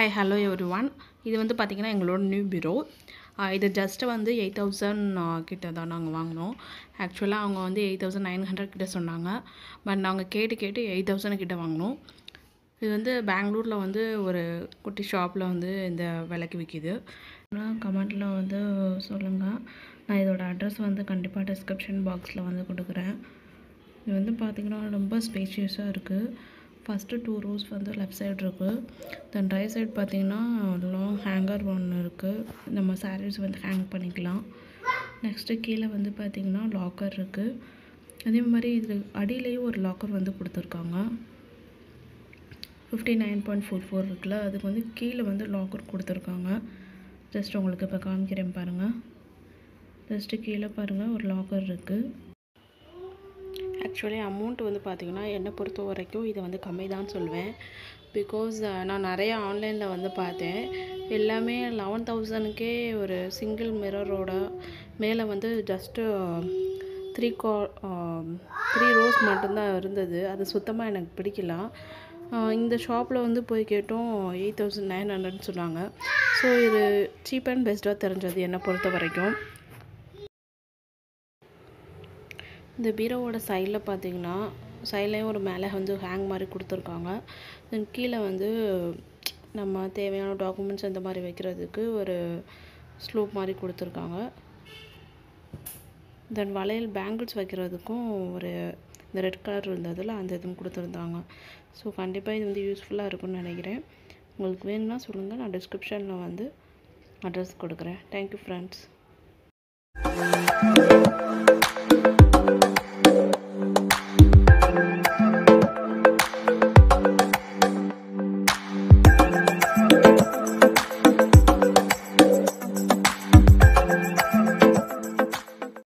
hi hello every one இது வந்து பார்த்திங்கன்னா எங்களோட நியூ பீரோ இது ஜஸ்ட்டு வந்து எயிட் தௌசண்ட் கிட்ட தான் நாங்கள் வாங்கினோம் ஆக்சுவலாக அவங்க வந்து எயிட் தௌசண்ட் நைன் ஹண்ட்ரட் கிட்ட சொன்னாங்க பட் நாங்கள் கேட்டு கேட்டு எயிட் தௌசண்ட் கிட்ட வாங்கினோம் இது வந்து பெங்களூரில் வந்து ஒரு குட்டி ஷாப்பில் வந்து இந்த விலைக்கு விற்கிது கமெண்ட்டில் வந்து சொல்லுங்கள் நான் இதோட அட்ரஸ் வந்து கண்டிப்பாக டிஸ்கிரிப்ஷன் பாக்ஸில் வந்து கொடுக்குறேன் இது வந்து பார்த்திங்கன்னா ரொம்ப ஸ்பேஷியஸாக இருக்குது ஃபஸ்ட்டு டூ ரோஸ் வந்து லெஃப்ட் சைடு இருக்குது தென் ரைட் சைடு பார்த்திங்கன்னா லாங் ஹேங்கர் ஒன்று இருக்குது நம்ம சாரீஸ் வந்து ஹேங் பண்ணிக்கலாம் நெக்ஸ்ட்டு கீழே வந்து பார்த்திங்கன்னா லாக்கர் இருக்குது அதே மாதிரி இது அடியிலையும் ஒரு லாக்கர் வந்து கொடுத்துருக்காங்க fifty nine point four four இருக்குல்ல அதுக்கு வந்து கீழே வந்து லாக்கர் கொடுத்துருக்காங்க ஜஸ்ட் உங்களுக்கு இப்போ காமிக்கிறேன் பாருங்கள் ஜஸ்ட்டு கீழே பாருங்கள் ஒரு லாக்கர் இருக்குது ஆக்சுவலி அமௌண்ட் வந்து பார்த்திங்கன்னா என்னை பொறுத்த வரைக்கும் இது வந்து கம்மி தான் சொல்லுவேன் பிகாஸ் நான் நிறைய ஆன்லைனில் வந்து பார்த்தேன் எல்லாமே லெவன் தௌசண்ட்க்கே ஒரு சிங்கிள் மிரரோட மேலே வந்து ஜஸ்ட்டு த்ரீ கா த்ரீ ரோஸ் மட்டும்தான் இருந்தது அது சுத்தமாக எனக்கு பிடிக்கல இந்த ஷாப்பில் வந்து போய் கேட்டோம் எயிட் தௌசண்ட் நைன் ஹண்ட்ரட்னு சொன்னாங்க ஸோ இது சீப் அண்ட் பெஸ்ட்டாக தெரிஞ்சது என்னை பொறுத்த வரைக்கும் இந்த பீரோவோட சைடில் பார்த்தீங்கன்னா சைட்லேயும் ஒரு மேலே வந்து ஹேங் மாதிரி கொடுத்துருக்காங்க தென் கீழே வந்து நம்ம தேவையான டாக்குமெண்ட்ஸ் இந்த மாதிரி வைக்கிறதுக்கு ஒரு ஸ்லோப் மாதிரி கொடுத்துருக்காங்க தென் வளையல் பேங்கிள்ஸ் வைக்கிறதுக்கும் ஒரு இந்த ரெட் கலர் இருந்ததில் அந்த இதுவும் கொடுத்துருந்தாங்க ஸோ கண்டிப்பாக இது வந்து யூஸ்ஃபுல்லாக இருக்கும்னு நினைக்கிறேன் உங்களுக்கு வேணும்னா சொல்லுங்கள் நான் டிஸ்கிரிப்ஷனில் வந்து அட்ரஸ் கொடுக்குறேன் தேங்க்யூ ஃப்ரெண்ட்ஸ்